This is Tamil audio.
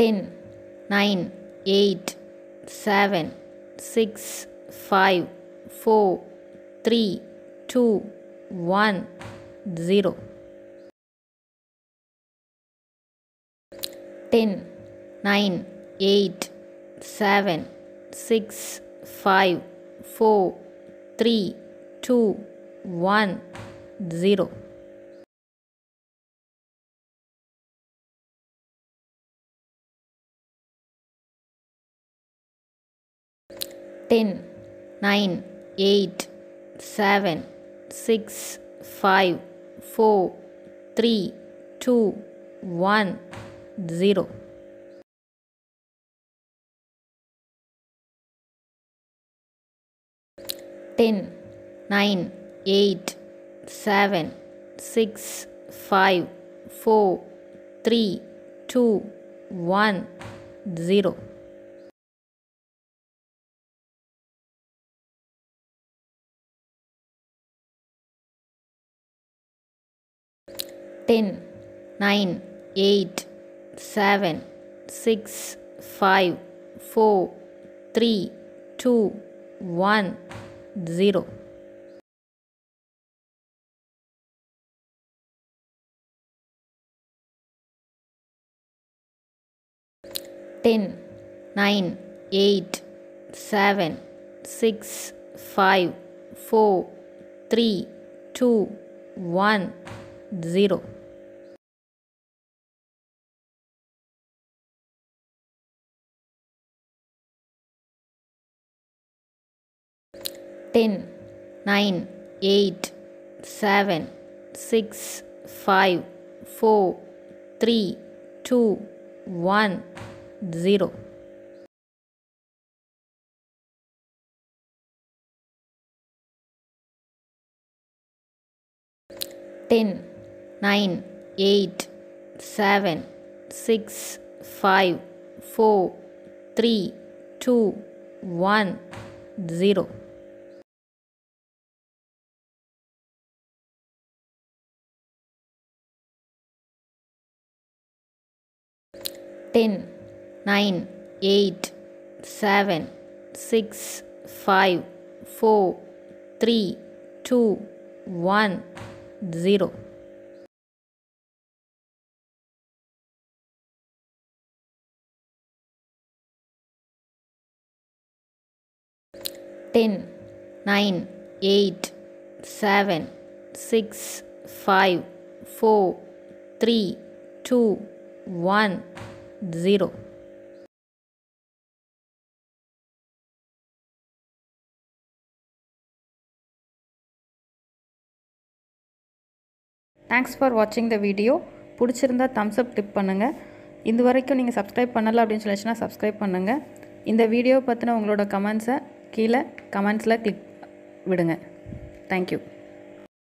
ten nine eight seven six five four three two one zero ten nine eight seven six five four three two one zero ten nine eight seven six five four three two one zero ten nine eight seven six five four three two one zero ten nine eight seven six five four three two one zero ten nine eight seven six five four three two one zero ten nine eight seven six five four three two one zero ten nine eight seven six five four three two one zero ten nine eight seven six five four three two one zero ten nine eight seven six five four three two one zero thanks for வாட்சிங் த வீடியோ பிடிச்சிருந்தா தம்ஸ் அப் டிப் பண்ணுங்கள் இது வரைக்கும் நீங்கள் சப்ஸ்கிரைப் பண்ணலை அப்படின்னு சொல்லிச்சுன்னா சப்ஸ்கிரைப் பண்ணுங்கள் இந்த வீடியோ பற்றின உங்களோட கமெண்ட்ஸை கீழே கமெண்ட்ஸில் கிளிக் விடுங்க தேங்க்யூ